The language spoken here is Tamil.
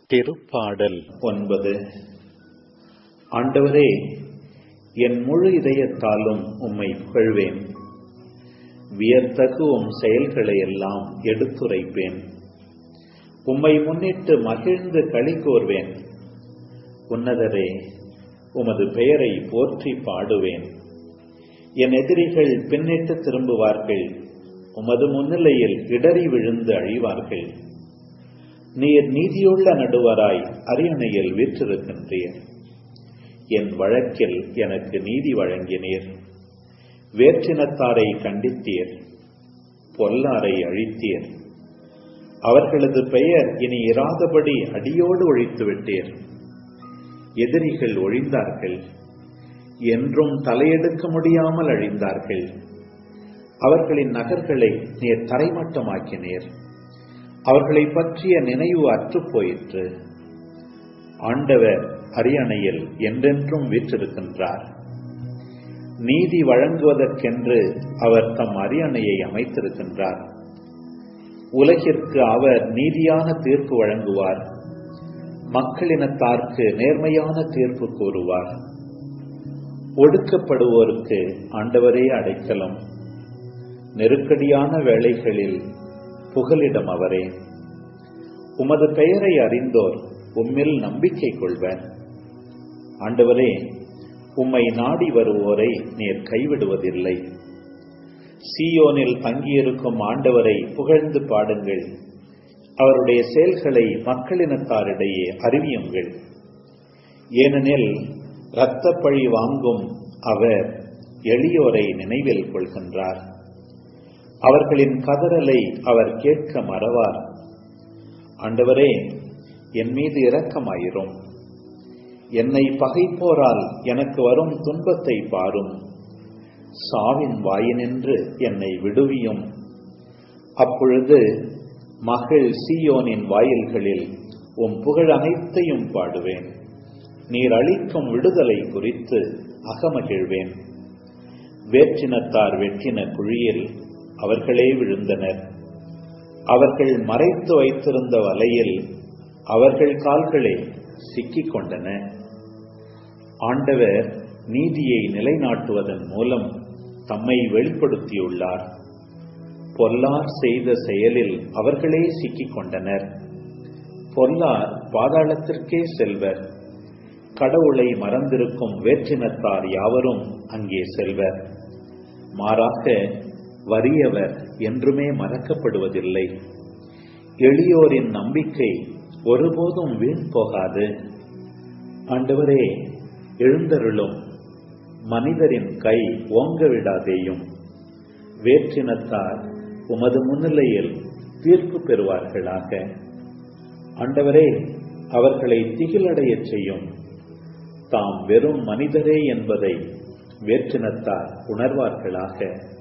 திருப்பாடல் ஒன்பது ஆண்டவரே என் முழு இதயத்தாலும் உம்மை புகழ்வேன் வியத்தகு உம் செயல்களை எல்லாம் எடுத்துரைப்பேன் உம்மை முன்னிட்டு மகிழ்ந்து களி கோர்வேன் உன்னதரே உமது பெயரை போற்றி பாடுவேன் என் எதிரிகள் பின்னிட்டு திரும்புவார்கள் உமது முன்னிலையில் இடறி விழுந்து அழிவார்கள் நீர் நீதியுள்ள நடுவராய் அரியணையில் வீற்றிருக்கின்றீர் என் வழக்கில் எனக்கு நீதி வழங்கினீர் வேற்றினத்தாரை கண்டித்தீர் பொல்லாரை அழித்தீர் அவர்களது பெயர் இனி இராதபடி அடியோடு ஒழித்து விட்டீர் எதிரிகள் ஒழிந்தார்கள் என்றும் தலையெடுக்க முடியாமல் அழிந்தார்கள் அவர்களின் நகர்களை நீர் தரைமட்டமாக்கினீர் அவர்களை பற்றிய நினைவு அற்றுப் போயிற்று ஆண்டவர் அரியணையில் என்றென்றும் வீற்றிருக்கின்றார் நீதி வழங்குவதற்கென்று அவர் தம் அரியணையை அமைத்திருக்கின்றார் உலகிற்கு அவர் நீதியான தீர்ப்பு வழங்குவார் மக்களினத்தார்க்கு நேர்மையான தீர்ப்பு கூறுவார் ஒடுக்கப்படுவோருக்கு ஆண்டவரே அடைக்கலம் நெருக்கடியான வேளைகளில் புகலிடம் அவரே உமது பெயரை அறிந்தோர் உம்மில் நம்பிக்கை கொள்வர் ஆண்டவரே உம்மை நாடி வருவோரை நீர் கைவிடுவதில்லை சீயோனில் தங்கியிருக்கும் ஆண்டவரை புகழ்ந்து பாடுங்கள் அவருடைய செயல்களை மக்களினத்தாரிடையே அறிவியுங்கள் ஏனெனில் இரத்த பழி வாங்கும் அவர் எளியோரை நினைவில் கொள்கின்றார் அவர்களின் கதறலை அவர் கேட்க மறவார் ஆண்டவரே என் மீது இரக்கமாயிரும் என்னை பகைப்போரால் எனக்கு வரும் துன்பத்தை பாரும் சாவின் வாயினின்று என்னை விடுவியும் அப்பொழுது மகள் சீயோனின் வாயில்களில் உம் புகழ் அனைத்தையும் பாடுவேன் நீர் அளிக்கும் விடுதலை குறித்து அகமகிழ்வேன் வேற்றினத்தார் வெற்றின குழியில் அவர்களே விழுந்தனர் அவர்கள் மறைத்து வைத்திருந்த வலையில் அவர்கள் கால்களே சிக்கிக் கொண்டன ஆண்டவர் நீதியை நிலைநாட்டுவதன் மூலம் தம்மை வெளிப்படுத்தியுள்ளார் பொல்லார் செய்த செயலில் அவர்களே சிக்கிக் கொண்டனர் பொல்லார் பாதாளத்திற்கே செல்வர் கடவுளை மறந்திருக்கும் வேற்றினத்தார் யாவரும் அங்கே செல்வர் மாறாக வறியவர் என்றுமே மறக்கப்படுவதில்லை எளியோரின் நம்பிக்கை ஒருபோதும் வீண் போகாது ஆண்டவரே எழுந்தருளும் மனிதரின் கை ஓங்க விடாதேயும் வேற்றினத்தார் உமது முன்னிலையில் தீர்ப்பு பெறுவார்களாக ஆண்டவரே அவர்களை திகிலடைய செய்யும் தாம் வெறும் மனிதரே என்பதை வேற்றினத்தார் உணர்வார்களாக